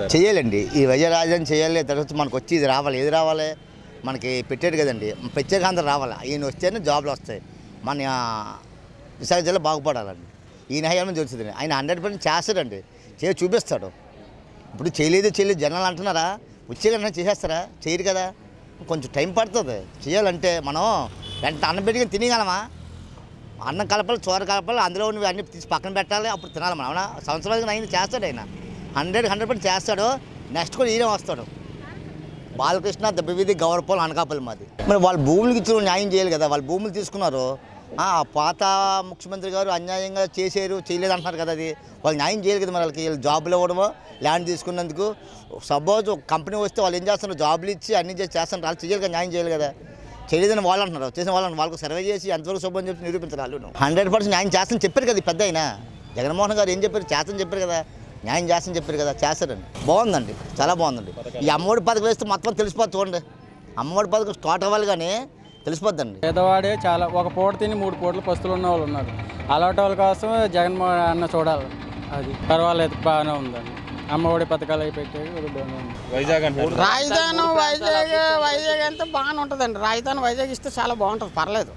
అంటారు చేయాలండి ఈ వైద్య రాజధాని చేయాలి తర్వాత మనకు వచ్చి ఇది రావాలి ఏది రావాలి మనకి పెట్టాడు కదండి ప్రత్యేకాంధ్ర రావాలి ఈయన వస్తేనే జాబ్లు వస్తాయి మన ఆ, విశాఖ జిల్లా బాగుపడాలండి ఈయన హయాంలో జరుగుతుంది ఆయన హండ్రెడ్ పర్సెంట్ చేస్తాడండి చేసి చూపిస్తాడు ఇప్పుడు చేయలేదు చేయలేదు జనాలు అంటున్నారా వచ్చేకన్నా చేసేస్తారా చేయరు కదా కొంచెం టైం పడుతుంది చేయాలంటే మనం వెంట అన్నం పెట్టుకుని తినగలమా అన్నం కలపాలి చోర కలపాలి అందులో ఉన్నవి అన్ని తీసి పక్కన పెట్టాలి అప్పుడు తినాలి మనం అవునా సంవత్సరానికి అయింది చేస్తాడు ఆయన హండ్రెడ్ హండ్రెడ్ పర్సెంట్ చేస్తాడు నెక్స్ట్ కూడా ఈయన వస్తాడు బాలకృష్ణ దెబ్బవీధి గౌరవపాలు అనకాపల్లి మాది మరి వాళ్ళ భూములకి ఇచ్చిన న్యాయం చేయాలి కదా వాళ్ళ భూములు తీసుకున్నారు ఆ, పాత ముఖ్యమంత్రి గారు అన్యాయంగా చేశారు చేయలేదు అంటున్నారు కదా అది వాళ్ళు న్యాయం చేయాలి కదా మరి వాళ్ళకి వీళ్ళు జాబులు ఇవ్వడమో ల్యాండ్ తీసుకున్నందుకు సపోజ్ ఒక కంపెనీ వస్తే వాళ్ళు ఏం చేస్తున్నారు జాబులు ఇచ్చి అన్ని చేసి చేస్తున్నారు వాళ్ళు చేయాలి కదా న్యాయం చేయాలి కదా చేయలేదని వాళ్ళు అంటున్నారు చేసిన వాళ్ళు వాళ్ళకి సర్వే చేసి ఎంతవరకు శుభ్రం చెప్పి నిరూపించారు వాళ్ళు హండ్రెడ్ పర్సెంట్ న్యాయం చేస్తాను చెప్పారు కదా ఈ పెద్ద ఆయన జగన్మోహన్ గారు ఏం చెప్పారు చేస్తాను చెప్పారు కదా న్యాయం చేస్తాను చెప్పారు కదా చేస్తారండి బాగుందండి చాలా బాగుందండి ఈ అమ్మఒడి పథకం వేస్తే మొత్తం తెలిసిపోతుంది చూడండి అమ్మఒడి పథకం స్టార్ట్ అవ్వాలి కానీ తెలిసిపోద్దండి పేదవాడే చాలా ఒక పూట తిని మూడు పూటలు పస్తులు ఉన్న వాళ్ళు ఉన్నారు అలాంటి వాళ్ళ కోసం జగన్మోహన్ అన్న చూడాలి అది పర్వాలేదు బాగానే ఉందండి అమ్మఒడి పథకాలు అవి పెట్టేది ఇది బాగానే ఉంది వైజాగ్ అంటారు రాజధాని వైజాగ్ వైజాగ్ అంటే బాగానే ఉంటుందండి రాజధాని వైజాగ్ ఇస్తే చాలా బాగుంటుంది పర్లేదు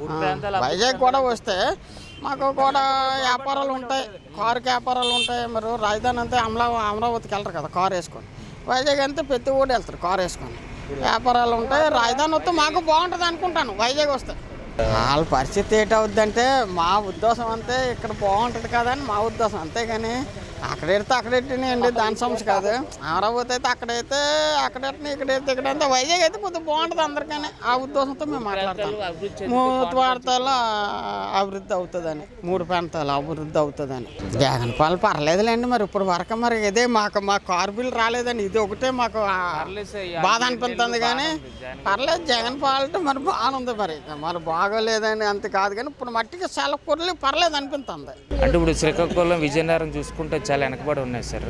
ఆ, వైజాగ్ కూడా వస్తే మాకు కూడా వ్యాపారాలు ఉంటాయి కారుకి వ్యాపారాలు ఉంటాయి మరి రాజధాని అంతే అమలా అమరావతికి వెళ్తారు కదా కారు వేసుకొని వైజాగ్ అంతే ప్రతి ఊడు వెళ్తారు కారు వేసుకొని వ్యాపారాలు ఉంటాయి రాజధాని వస్తే మాకు బాగుంటుంది అనుకుంటాను వైజాగ్ వస్తే వాళ్ళ పరిస్థితి ఏంటవుద్దంటే మా ఉద్దేశం అంతే ఇక్కడ బాగుంటుంది కదా అని మా ఉద్దేశం అంతేగాని అక్కడ ఎడితే అక్కడ ఎట్టినాయండి దాని సమస్య కాదు అమరావతి అయితే అక్కడైతే అక్కడ ఎట్టిన ఇక్కడ ఎడితే ఇక్కడ అంతే వైజాగ్ అయితే కొద్దిగా బాగుంటుంది అందరికీ ఆ ఉద్దేశంతో మేము మాట్లాడతాం మూడు ప్రాంతాల్లో అభివృద్ధి అవుతుందని మూడు ప్రాంతాలు అభివృద్ధి అవుతుందని జగన్ పాలు పర్లేదులేండి మరి ఇప్పుడు వరకు మరి ఇదే మాకు మా కారు బిల్ రాలేదండి ఇది ఒకటే మాకు ఆ, బాధ అనిపిస్తుంది కానీ పర్లేదు జగన్ పాలిట మరి బాగుంది మరి మరి బాగోలేదని అంత కాదు కానీ ఇప్పుడు మట్టికి చాలా పొరలు పర్లేదు అనిపిస్తుంది అంటే ఇప్పుడు శ్రీకాకుళం విజయనగరం చూసుకుంటే చాలా వెనకబడి ఉన్నాయి సార్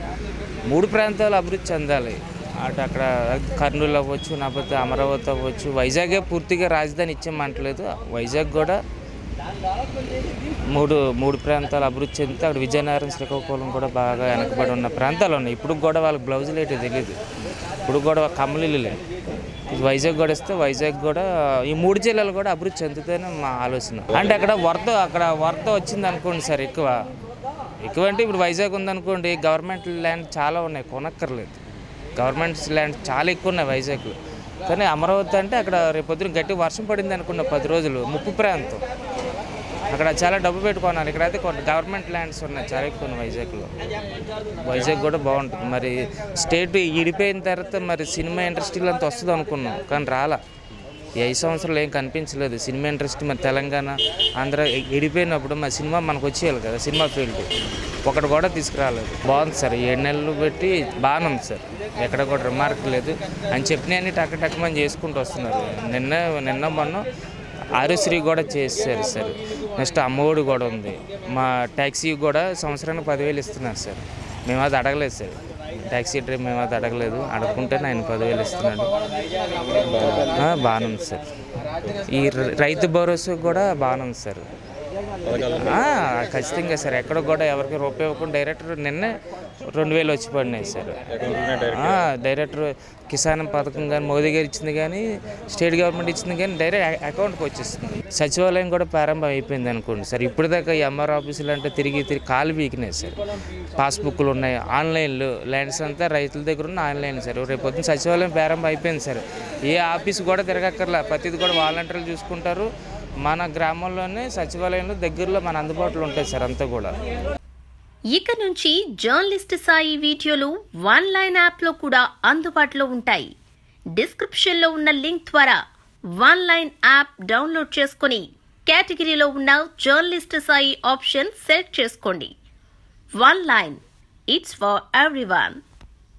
మూడు ప్రాంతాలు అభివృద్ధి చెందాలి అటు అక్కడ కర్నూలు అవ్వచ్చు లేకపోతే అమరావతి అవ్వచ్చు వైజాగే పూర్తిగా రాజధాని ఇచ్చేమంటలేదు వైజాగ్ కూడా మూడు మూడు ప్రాంతాలు అభివృద్ధి చెందితే అక్కడ విజయనగరం శ్రీకాకుళం కూడా బాగా వెనకబడి ఉన్న ప్రాంతాలు ఉన్నాయి ఇప్పుడు కూడా వాళ్ళకి బ్లౌజులు ఏంటో తెలియదు ఇప్పుడు కూడా కమ్మలిల్లులే ఇది వైజాగ్ కూడా ఇస్తే వైజాగ్ కూడా ఈ మూడు జిల్లాలు కూడా అభివృద్ధి చెందుతాయని మా ఆలోచన అంటే అక్కడ వరద అక్కడ వరద వచ్చింది అనుకోండి సార్ ఎక్కువ ఎక్కువ అంటే ఇప్పుడు వైజాగ్ ఉందనుకోండి గవర్నమెంట్ ల్యాండ్ చాలా ఉన్నాయి కొనక్కర్లేదు గవర్నమెంట్ ల్యాండ్ చాలా ఎక్కువ ఉన్నాయి వైజాగ్లో కానీ అమరావతి అంటే అక్కడ రేపొద్దున గట్టి వర్షం పడింది అనుకున్న పది రోజులు ముప్పు ప్రాంతం అక్కడ చాలా డబ్బు పెట్టుకున్నారు ఇక్కడైతే కొన్ని గవర్నమెంట్ ల్యాండ్స్ ఉన్నాయి చాలా ఎక్కువ ఉన్నాయి వైజాగ్లో వైజాగ్ కూడా బాగుంటుంది మరి స్టేట్ ఇడిపోయిన తర్వాత మరి సినిమా ఇండస్ట్రీలో అంత వస్తుంది అనుకున్నాం కానీ రాలా ఈ ఐదు సంవత్సరాలు ఏం కనిపించలేదు సినిమా ఇండస్ట్రీ మరి తెలంగాణ ఆంధ్ర ఇడిపోయినప్పుడు మరి సినిమా మనకు వచ్చేయాలి కదా సినిమా ఫీల్డ్ ఒకటి కూడా తీసుకురాలేదు బాగుంది సార్ ఏడు నెలలు పెట్టి బాగానే ఉంది సార్ ఎక్కడ కూడా రిమార్క్ లేదు అని చెప్పినవన్నీ టక్ టక్ మంది చేసుకుంటూ వస్తున్నారు నిన్న నిన్న మొన్న ఆరోశ్రీ కూడా చేశారు సార్ నెక్స్ట్ అమ్మఒడి కూడా ఉంది మా ట్యాక్సీ కూడా సంవత్సరానికి పదివేలు ఇస్తున్నారు సార్ మేము అది అడగలేదు సార్ ట్యాక్సీ డ్రైవర్ మేము అది అడగలేదు అడగకుంటే ఆయన పదివేలు ఇస్తున్నాడు ఆ, బాగానే ఉంది సార్ ఈ ర- రైతు భరోసా కూడా బాగానే ఉంది సార్ ఆ, ఖచ్చితంగా సార్ ఎక్కడ కూడా ఎవరికి రూపాయి ఇవ్వకుండా డైరెక్టర్ నిన్నే రెండు వేలు వచ్చి పడినాయి సార్ ఆ, డైరెక్టర్ కిసాన్ పథకం కానీ మోదీ గారు ఇచ్చింది కానీ స్టేట్ గవర్నమెంట్ ఇచ్చింది కానీ డైరెక్ట్ అకౌంట్కి వచ్చేస్తుంది సచివాలయం కూడా ప్రారంభం అయిపోయింది అనుకోండి సార్ ఇప్పటిదాకా ఈ ఎంఆర్ ఆఫీసులు అంటే తిరిగి తిరిగి కాలు వీకినాయి సార్ పాస్బుక్లు ఉన్నాయి ఆన్లైన్లో ల్యాండ్స్ అంతా రైతుల దగ్గర ఉన్న ఆన్లైన్ సార్ రేపు పొద్దున్న సచివాలయం ప్రారంభం అయిపోయింది సార్ ఏ ఆఫీస్ కూడా తిరగక్కర్లా ప్రతిది కూడా వాలంటీర్లు చూసుకుంటారు మన గ్రామంలోనే సచివాలయంలో దగ్గరలో మన అందుబాటులో ఉంటాయి సార్ అంతా కూడా ఇక నుంచి జర్నలిస్ట్ సాయి వీడియోలు వన్ లైన్ యాప్లో కూడా అందుబాటులో ఉంటాయి డిస్క్రిప్షన్లో ఉన్న లింక్ ద్వారా వన్ లైన్ యాప్ డౌన్లోడ్ చేసుకుని కేటగిరీలో ఉన్న జర్నలిస్ట్ సాయి ఆప్షన్ సెలెక్ట్ చేసుకోండి one line it's for everyone